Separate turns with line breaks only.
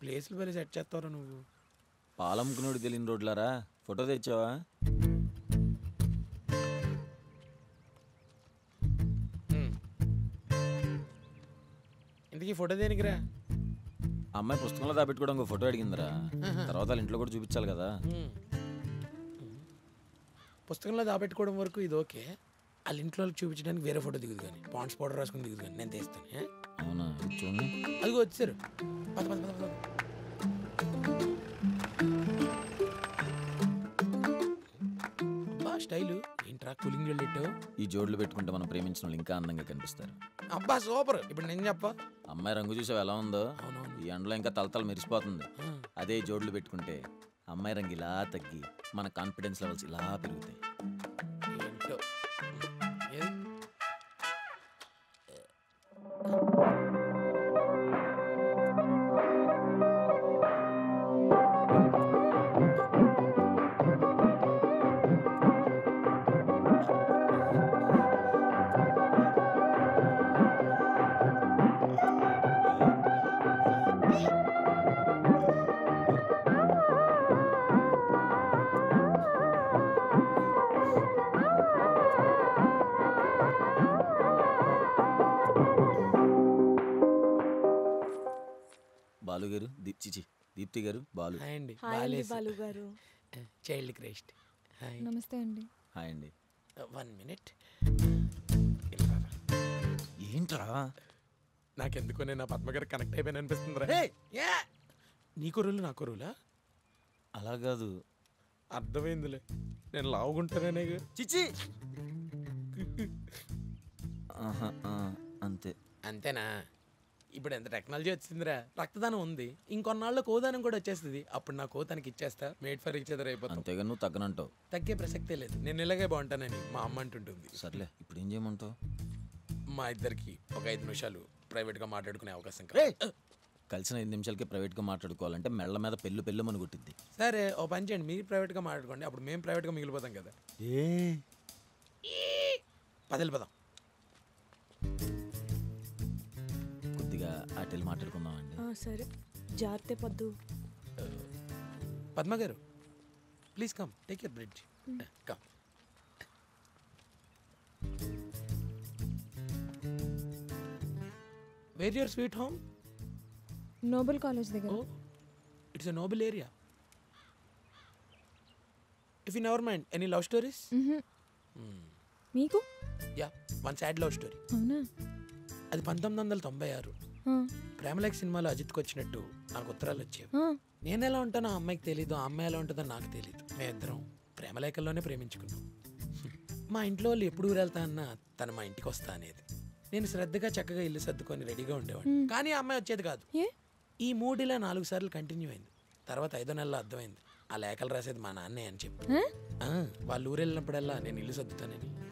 ప్లేస్లు వెళ్ళి సెట్ చేస్తావురా నువ్వు
పాలమ్ముకునేవాడు తెలియని రోడ్లారా ఫోటో తెచ్చావా
ఉమ్. ఇంతకీ ఫోటో దేనికిరా
ఆ అమ్మాయి పుస్తకంలో దాపెట్టుకోవడం ఇంకో ఫోటో అడిగిందిరా తర్వాత వాళ్ళ ఇంట్లో కూడా చూపించాలి కదా
ఉమ్. పుస్తకంలో దాపెట్టుకోవడం వరకు ఇది ఓకే వాళ్ళ ఇంట్లో వాళ్ళకి చూపించడానికి వేరే ఫోటో దిగుదు కానీ పాండ్స్ పౌడర్ రాసుకుని దిగుదు కానీ నేను తీస్తాను ఏ?
అవునా ఇది చూడండి
అదిగో వచ్చారు పద పద పద పద అబ్బా స్టైలు ఏంట్రా కూలింగ్ వెళ్ళిట్టావు
ఈ జోడులు పెట్టుకుంటే మనం ప్రేమించిన వాళ్ళు ఇంకా అందంగా కనిపిస్తారు
అబ్బా సూపర్ ఇప్పుడు నేను చెప్ప
అమ్మాయి రంగు చూసావు ఎలా ఉందో
అవునవును.
ఈ ఎండలో ఇంకా తలతల మెరిసిపోతుంది అదే ఈ జోడులు పెట్టుకుంటే అమ్మాయి రంగు ఇలా తగ్గి మన కాన్ఫిడెన్స్ లెవెల్స్ ఇలా పెరుగుతాయి
ఏంటో ఏది?
బాలు గారు దీప్ చిచి దీప్తి గారు బాలు
హాయ్ అండి
హాయ్ అండి
బాలేసి
బాలు గారు
చైల్డ్ క్రైస్ట్ హాయ్
నమస్తే అండి
హాయ్ అండి
వన్ మినిట్
ఏంట్రా
నాకెందుకో నేను నా పద్మ గారు కనెక్ట్ అయిపోయాను అనిపిస్తుందిరా యా! నీకో రూలు నాకో రూలా
అలా కాదు
అర్థమైందిలే నేను లావుగుంటానే
చిచి ఆహా, ఆ, అంతే
అంతేనా ఇప్పుడు ఎంత టెక్నాలజీ వచ్చిందిరా రక్తదానం ఉంది ఇంకొన్నాళ్ళు కోదానం కూడా వచ్చేస్తుంది అప్పుడు నా కోతానికి ఇచ్చేస్తా మేడ్ ఫర్ ఇచ్ అదర్ అయిపోతాం
అంతేగా నువ్వు తగ్గనంటావు
తగ్గే ప్రసక్తే లేదు నేను ఇలాగే బాగుంటానని మా అమ్మ అంటుంటుంది
సర్లే ఇప్పుడు ఏం చేయమంటావు
మా ఇద్దరికి ఒక ఐదు నిమిషాలు ప్రైవేట్ గా మాట్లాడుకునే అవకాశం
ఏయ్!
కావాలి
కలిసిన ఐదు నిమిషాలకి ప్రైవేట్గా మాట్లాడుకోవాలంటే మెళ్ళ మీద పెళ్ళు పెళ్ళు అని కొట్టిద్ది
సరే ఓ పని చేయండి మీరు ప్రైవేట్ గా మాట్లాడుకోండి అప్పుడు మేము ప్రైవేట్ గా మిగిలిపోతాం కదా
ఏ
పదిలి పదం
కొద్దిగా అటెళ్ళి మాట్లాడుకుందామండి
ఆ, సరే జాగ్రత్త పద్దు
పద్మ గారు please come take your bridge come where your sweet home
noble college దగ్గర
oh it's a noble area if you never mind any love stories
hmm. మీకు
yeah one sad love story
అవునా
అది పంతొమ్మిది వందల తొంభై ఆరు
ఆ,
ప్రేమలేఖ సినిమాలో అజిత్కి వచ్చినట్టు నాకు ఉత్తరాలు వచ్చేవి
ఆ,
నేను ఎలా ఉంటానో ఆ అమ్మాయికి తెలీదు ఆ అమ్మాయి ఎలా ఉంటుందో నాకు తెలీదు మేమిద్దరం ప్రేమలేఖల్లోనే ప్రేమించుకున్నాం మా ఇంట్లో వాళ్ళు ఎప్పుడు ఊరెళ్తా అన్నా తను మా ఇంటికి వస్తా అనేది నేను శ్రద్ధగా చక్కగా ఇల్లు సర్దుకొని రెడీగా ఉండేవాడిని కానీ ఆ అమ్మాయి వచ్చేది కాదు
ఏ
ఈ మూడు ఇలా నాలుగు సార్లు కంటిన్యూ అయింది తర్వాత ఐదో నెలలో అర్థమైంది ఆ లేఖలు రాసేది మా నాన్నే అని చెప్పి
ఆ?
ఆ, వాళ్ళు ఊరు వెళ్ళినప్పుడల్లా నేను ఇల్లు సర్దుతానని